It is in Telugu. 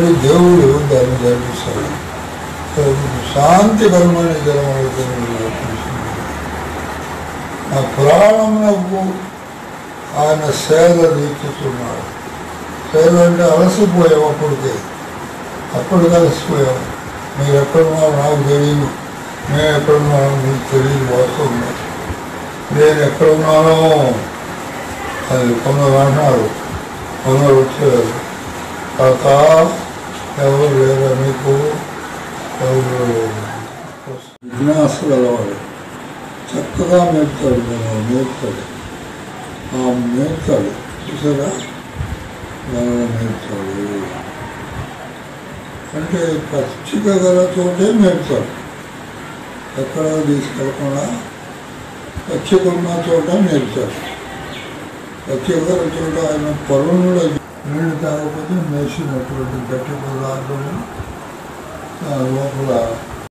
కష్టపడి దేవుడు దాన్ని జరిపిస్తాడు శాంతికరమైన జలం అయితే నా ప్రాణమునకు ఆయన సేద తీర్చుతున్నాడు సేద అంటే అలసిపోయాం అప్పటికే అప్పుడు కలిసిపోయాం మీరు ఎక్కడున్నారో నాకు తెలియదు మేము ఎక్కడున్నారో మీకు తెలియదు వాస్తవంగా నేను ఎక్కడున్నానో అది కొందరు అంటున్నారు కొందరు వచ్చారు కాక ఎవరు లేరా మీకు ఎవరు జిజ్ఞాస గలవాడు చక్కగా మేపుతాడు మనం మేపుతాడు ఆ మేపుతాడు చూసారా బాగా మేపుతాడు అంటే పచ్చిక గల చోటే మేపుతాడు ఎక్కడ తీసుకెళ్ళకుండా పచ్చిక ఉన్న చోట నేర్చాడు పచ్చిక గల చోట ఆయన పొలంలో నీళ్ళు తాగకపోతే మేసినటువంటి గట్టి పదార్థము ఆ లోపల